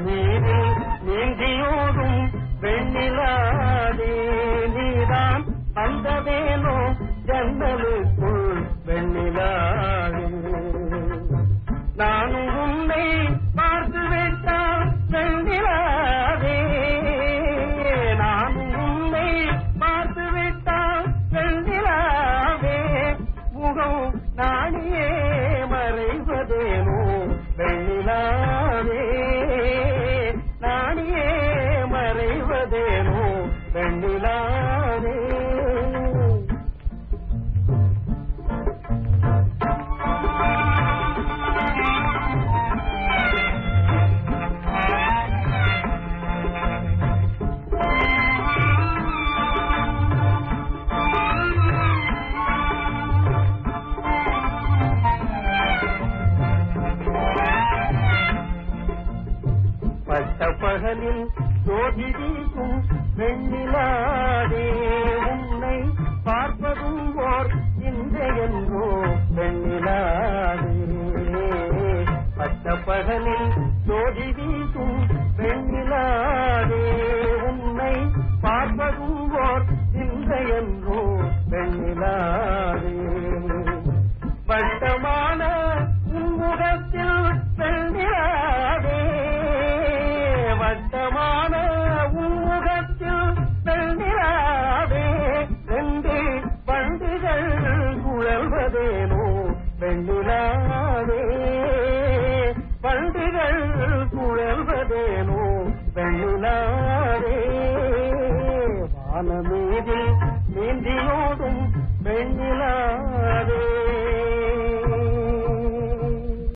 நீரில் நீந்தியோடும் வெண்ணிலாதே நீதான் வந்ததேனோ ஜன்னலுக்குள் வெண்ணிலாதே நானும் உன்னை பார்த்து விட்டால் வெண்ணிலாதே நானும் உன்னை பார்த்து விட்டால் வெண்ணிலாவே முகம் நாணியே மறைவதேனோ வெண்ணிலாவே நாணியே மறைவதேனோ வெண்ணிலாவே பட்ட பகலில் ஜோதி வீசும் வெண்ணிலாதே உன்னை பார்ப்பதும் ஓர் இன்றையன்றோ வெண்ணிலாதே பட்ட பகலில் ஜோதி வீசும்